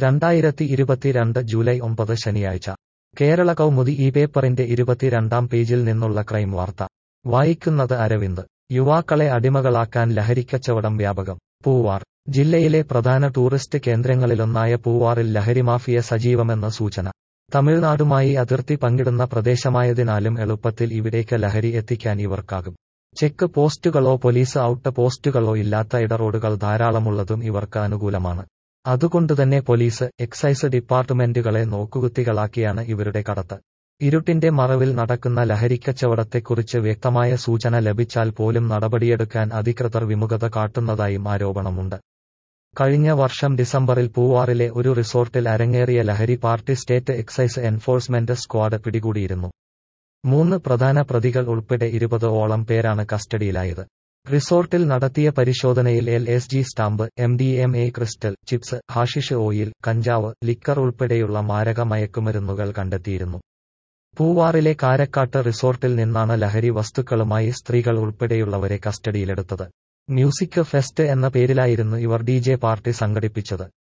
രണ്ടായിരത്തി ഇരുപത്തിരണ്ട് ജൂലൈ ഒമ്പത് ശനിയാഴ്ച കേരള കൗമുദി ഈ പേപ്പറിന്റെ ഇരുപത്തിരണ്ടാം പേജിൽ നിന്നുള്ള ക്രൈം വാർത്ത വായിക്കുന്നത് അരവിന്ദ് യുവാക്കളെ അടിമകളാക്കാൻ ലഹരിക്കച്ചവടം വ്യാപകം പൂവാർ ജില്ലയിലെ പ്രധാന ടൂറിസ്റ്റ് കേന്ദ്രങ്ങളിലൊന്നായ പൂവാറിൽ ലഹരിമാഫിയ സജീവമെന്ന സൂചന തമിഴ്നാടുമായി അതിർത്തി പങ്കിടുന്ന പ്രദേശമായതിനാലും എളുപ്പത്തിൽ ഇവിടേക്ക് ലഹരി എത്തിക്കാൻ ഇവർക്കാകും ചെക്ക് പോസ്റ്റുകളോ പോലീസ് ഔട്ട് പോസ്റ്റുകളോ ഇല്ലാത്ത ഇടറോഡുകൾ ധാരാളമുള്ളതും ഇവർക്ക് അനുകൂലമാണ് അതുകൊണ്ടുതന്നെ പോലീസ് എക്സൈസ് ഡിപ്പാർട്ട്മെന്റുകളെ നോക്കുകുത്തികളാക്കിയാണ് ഇവരുടെ കടത്ത് ഇരുട്ടിന്റെ മറവിൽ നടക്കുന്ന ലഹരിക്കച്ചവടത്തെക്കുറിച്ച് വ്യക്തമായ സൂചന ലഭിച്ചാൽ പോലും നടപടിയെടുക്കാൻ അധികൃതർ വിമുഖത കാട്ടുന്നതായും ആരോപണമുണ്ട് കഴിഞ്ഞ വർഷം ഡിസംബറിൽ പൂവാറിലെ ഒരു റിസോർട്ടിൽ അരങ്ങേറിയ ലഹരി party state excise enforcement squad പിടികൂടിയിരുന്നു മൂന്ന് പ്രധാന പ്രതികൾ ഉൾപ്പെടെ ഇരുപത് ഓളം പേരാണ് കസ്റ്റഡിയിലായത് റിസോർട്ടിൽ നടത്തിയ പരിശോധനയിൽ L S G stamp M D M A crystal chips hashish oil കഞ്ചാവ് ലിക്കർ ഉൾപ്പെടെയുള്ള മാരക മയക്കുമരുന്നുകൾ കണ്ടെത്തിയിരുന്നു പൂവാറിലെ കാരക്കാട്ട് റിസോർട്ടിൽ നിന്നാണ് ലഹരി വസ്തുക്കളുമായി സ്ത്രീകൾ ഉൾപ്പെടെയുള്ളവരെ കസ്റ്റഡിയിലെടുത്തത് മ്യൂസിക് ഫെസ്റ്റ് എന്ന പേരിലായിരുന്നു ഇവർ ഡി ജെ പാർട്ടി സംഘടിപ്പിച്ചത്